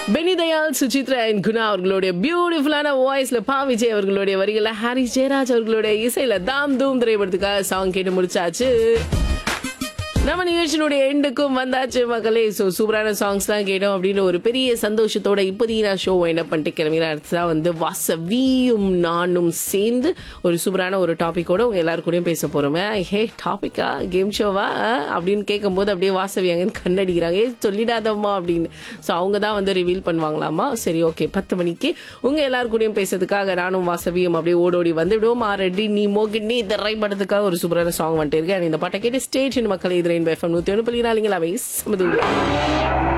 பெனி Dayal Suchitra and Guna அவர்களுடைய பியூட்டிஃபுல்லான வாய்ஸ்ல பா விஜய் அவர்களுடைய வரிகளை ஹாரிஸ் ஜெயராஜ் அவர்களுடைய இசையில தாம் தூம் திரைப்படத்துக்காக சாங் கேட்டு முடிச்சாச்சு நம்ம நிகழ்ச்சியினுடைய எண்டுக்கும் வந்தாச்சு மக்களே ஸோ சூப்பரான சாங்ஸ் தான் கேட்டோம் அப்படின்னு ஒரு பெரிய சந்தோஷத்தோட இப்போதைக்கு நான் ஷோ என்ன பண்ணிட்டு கிளம்பினா அடுத்ததான் வந்து வாசவியும் நானும் சேர்ந்து ஒரு சூப்பரான ஒரு டாப்பிக்கோட உங்க எல்லாரு கூடயும் பேச போறோமே ஹே டாபிக்கா கேம் ஷோவா அப்படின்னு கேட்கும்போது அப்படியே வாசவி அங்கன்னு கண்ணடிக்கிறாங்க ஏ சொல்லிடாதம்மா அப்படின்னு ஸோ அவங்க தான் வந்து ரிவீல் பண்ணுவாங்களாமா சரி ஓகே பத்து மணிக்கு உங்க எல்லாரு கூடயும் பேசுறதுக்காக நானும் வாசவியும் அப்படியே ஓடோடி வந்துவிடுவோம் ஆல்ரெடி நீ மோகினி திரை படத்துக்காக ஒரு சூப்பரான சாங் வந்துட்டு இருக்கேன் இந்த பாட்டை கேட்டு ஸ்டேஷன் மக்களை இது ரெயின் எஃப்எம் நூற்றி ஒன்று புள்ளி நாலுங்களா சமது